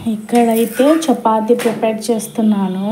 ఇక్కడైతే చపాతీ ప్రిపేర్ చేస్తున్నాను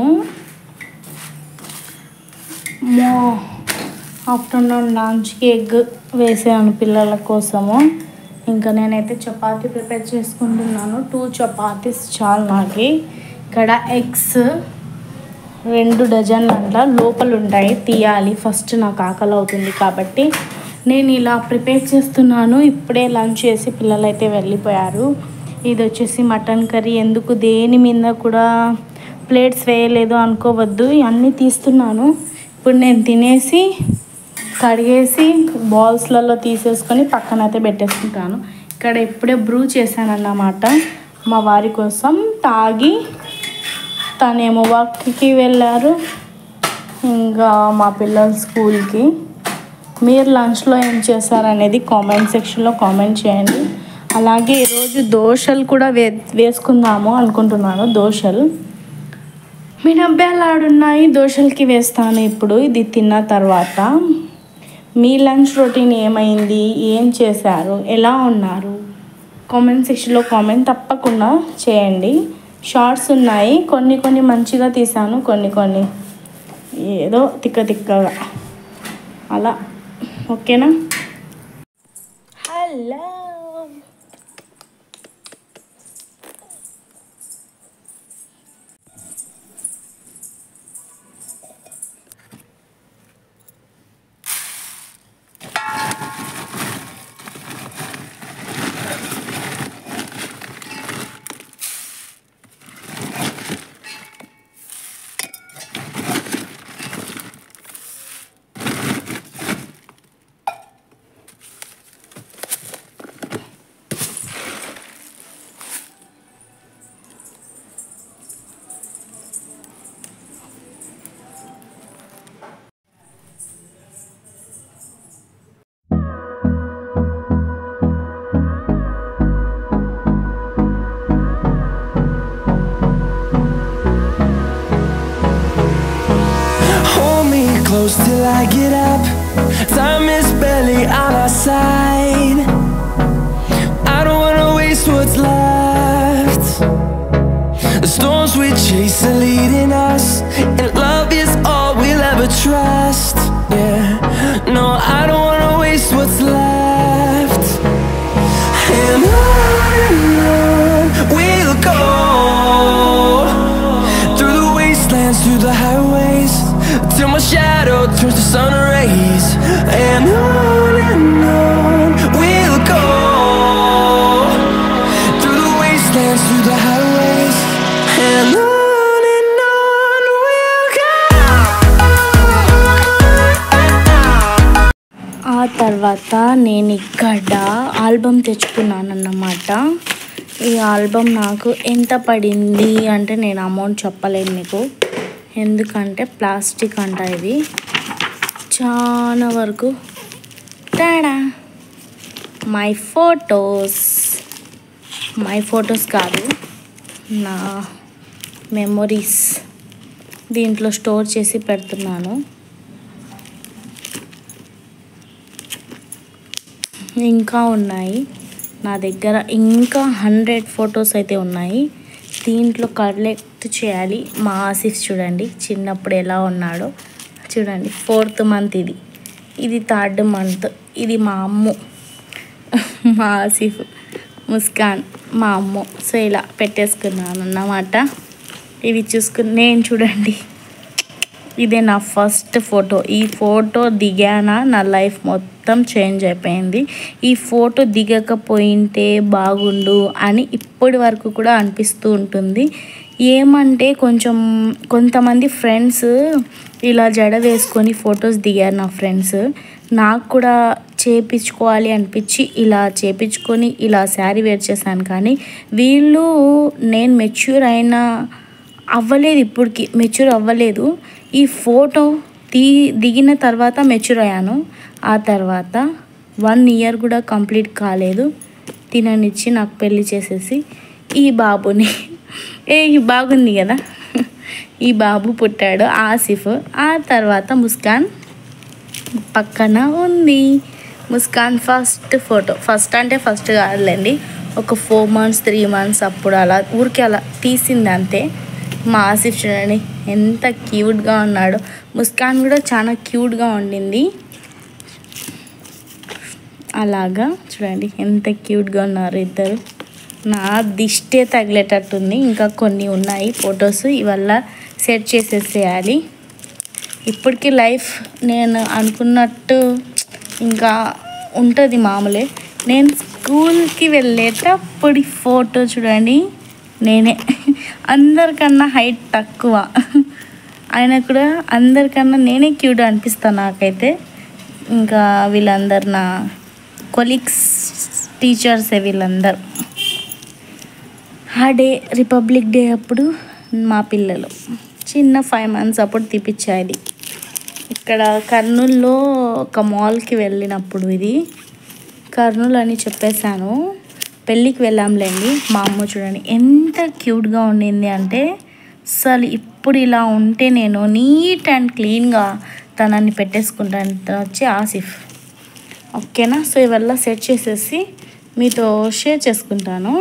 మో ఆఫ్టర్నూన్ లంచ్కి ఎగ్ వేసాను పిల్లల కోసము ఇంకా నేనైతే చపాతీ ప్రిపేర్ చేసుకుంటున్నాను టూ చపాతీస్ చాలు నాకు ఇక్కడ ఎగ్స్ రెండు డజన్ అంట లోపల ఉంటాయి తీయాలి ఫస్ట్ నాకు ఆకలి అవుతుంది కాబట్టి నేను ఇలా ప్రిపేర్ చేస్తున్నాను ఇప్పుడే లంచ్ చేసి పిల్లలు అయితే వెళ్ళిపోయారు ఇది వచ్చేసి మటన్ కర్రీ ఎందుకు దేని మీద కూడా ప్లేట్స్ వేయలేదు అనుకోవద్దు అన్నీ తీస్తున్నాను ఇప్పుడు నేను తినేసి కడిగేసి బాల్స్లలో తీసేసుకొని పక్కన అయితే పెట్టేసుకుంటాను ఇక్కడ ఇప్పుడే బ్రూ చేశానన్నమాట మా వారి కోసం తాగి తనేమో వర్క్కి వెళ్ళారు ఇంకా మా పిల్లలు స్కూల్కి మీరు లంచ్లో ఏం చేశారనేది కామెంట్ సెక్షన్లో కామెంట్ చేయండి అలాగే ఈరోజు దోశలు కూడా వే వేసుకుందాము అనుకుంటున్నాను దోశలు మినబ్బాలు ఆడున్నాయి దోశలకి వేస్తాను ఇప్పుడు ఇది తిన్న తర్వాత మీ లంచ్ రొటీన్ ఏమైంది ఏం చేశారు ఎలా ఉన్నారు కామెంట్ సెక్షన్లో కామెంట్ తప్పకుండా చేయండి షార్ట్స్ ఉన్నాయి కొన్ని కొన్ని మంచిగా తీసాను కొన్ని కొన్ని ఏదో తిక్క తిక్కగా అలా ఓకేనా hello Hold me close till I get up. Time is barely on our side. I don't wanna waste what's left. The storms we chase are leading us, and love is all we'll ever trust. Yeah, no, I don't wanna waste what's left. And on and on we'll go through the wastelands, through the highways, till my shadow turns to sun rays. And on and on we'll go through the wastelands, through the highways, and on and on we'll go. ఆ తర్వాత నేను ఇక్కడ album తెచ్చుకున్నానన్నమాట ఈ album నాకు ఎంత పడింది అంటే నేను అమౌంట్ చెప్పలేను మీకు ఎందుకంటే ప్లాస్టిక్ అంట ఇది చాలా వరకు tada my photos my photos కాదు నా మెమొరీస్ దీంట్లో స్టోర్ చేసి పెడుతున్నాను ఇంకా ఉన్నాయి నా దగ్గర ఇంకా హండ్రెడ్ ఫొటోస్ అయితే ఉన్నాయి దీంట్లో కలెక్ట్ చేయాలి మా ఆసిఫ్ చూడండి చిన్నప్పుడు ఎలా ఉన్నాడో చూడండి ఫోర్త్ మంత్ ఇది ఇది థర్డ్ మంత్ ఇది మా అమ్ము మా ఆసిఫ్ ముస్కాన్ మా అమ్ము సో ఇలా పెట్టేసుకున్నాను అన్నమాట ఇవి చూసుకుని నేను చూడండి ఇదే నా ఫస్ట్ ఫోటో ఈ ఫోటో దిగానా నా లైఫ్ మొత్తం చేంజ్ అయిపోయింది ఈ ఫోటో దిగకపోయింటే బాగుండు అని ఇప్పటి వరకు కూడా అనిపిస్తూ ఉంటుంది ఏమంటే కొంచెం కొంతమంది ఫ్రెండ్స్ ఇలా జడ వేసుకొని ఫొటోస్ దిగారు నా ఫ్రెండ్స్ నాకు కూడా చేపించుకోవాలి అనిపించి ఇలా చేపించుకొని ఇలా శారీ వేర్ చేశాను కానీ వీళ్ళు నేను మెచ్యూర్ అయినా అవ్వలేదు ఇప్పటికి మెచ్యూర్ అవ్వలేదు ఈ ఫోటో తీ దిగిన తర్వాత మెచ్యూర్ అయ్యాను ఆ తర్వాత వన్ ఇయర్ కూడా కంప్లీట్ కాలేదు తిననిచ్చి నాకు పెళ్లి చేసేసి ఈ బాబుని ఏ ఈ బాగుంది కదా ఈ బాబు పుట్టాడు ఆసిఫ్ ఆ తర్వాత ముస్కాన్ పక్కన ఉంది ముస్కాన్ ఫస్ట్ ఫోటో ఫస్ట్ అంటే ఫస్ట్ కాదులేండి ఒక ఫోర్ మంత్స్ త్రీ మంత్స్ అప్పుడు అలా ఊరికి అలా తీసింది అంతే మా ఆసిఫ్ చూడండి ఎంత క్యూట్గా ఉన్నాడు ముస్కాన్ కూడా చాలా క్యూట్గా ఉండింది అలాగా చూడండి ఎంత క్యూట్గా ఉన్నారు ఇద్దరు నా దిష్టే తగిలేటట్టుంది ఇంకా కొన్ని ఉన్నాయి ఫొటోస్ ఇవల్ల సెట్ చేసేసేయాలి ఇప్పటికీ లైఫ్ నేను అనుకున్నట్టు ఇంకా ఉంటుంది మామూలే నేను స్కూల్కి వెళ్ళేటప్పుడు ఫోటో చూడండి నేనే అందరికన్నా హైట్ తక్కువ ఆయన కూడా అందరికన్నా నేనే క్యూట్ అనిపిస్తాను నాకైతే ఇంకా వీళ్ళందరు నా కొలీగ్స్ టీచర్సే వీళ్ళందరూ ఆ డే రిపబ్లిక్ డే అప్పుడు మా పిల్లలు చిన్న ఫైవ్ మంత్స్ అప్పుడు తీపిచ్చాయి ఇక్కడ కర్నూల్లో ఒక మాల్కి వెళ్ళినప్పుడు ఇది కర్నూలు అని చెప్పేశాను పెళ్ళికి వెళ్ళాంలేండి మా అమ్మ చూడండి ఎంత క్యూట్గా ఉండింది అంటే అసలు ఇప్పుడు ఇలా ఉంటే నేను నీట్ అండ్ క్లీన్గా తనని పెట్టేసుకుంటాను తను వచ్చి ఆసిఫ్ ఓకేనా సో ఇవల్ల సెట్ చేసేసి మీతో షేర్ చేసుకుంటాను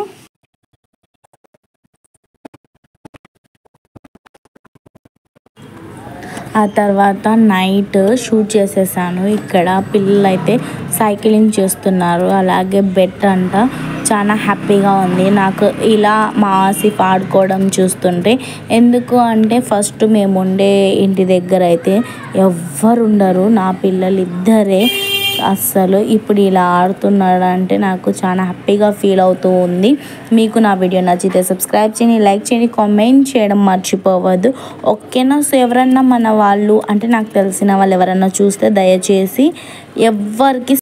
ఆ తర్వాత నైట్ షూట్ చేసేసాను ఇక్కడ పిల్లలు అయితే సైక్లింగ్ చేస్తున్నారు అలాగే బెట్ అంట చాలా హ్యాపీగా ఉంది నాకు ఇలా మా ఆసిఫ్ ఆడుకోవడం చూస్తుంటే ఎందుకు అంటే ఫస్ట్ మేము ఉండే ఇంటి దగ్గర అయితే ఎవ్వరు ఉండరు నా పిల్లలు ఇద్దరే అస్సలు ఇప్పుడు ఇలా ఆడుతున్నాడు అంటే నాకు చాలా హ్యాపీగా ఫీల్ అవుతూ ఉంది మీకు నా వీడియో నచ్చితే సబ్స్క్రైబ్ చేయండి లైక్ చేయండి కామెంట్ చేయడం మర్చిపోవద్దు ఓకేనా సో ఎవరన్నా మన వాళ్ళు అంటే నాకు తెలిసిన వాళ్ళు ఎవరన్నా చూస్తే దయచేసి ఎవ్వరికి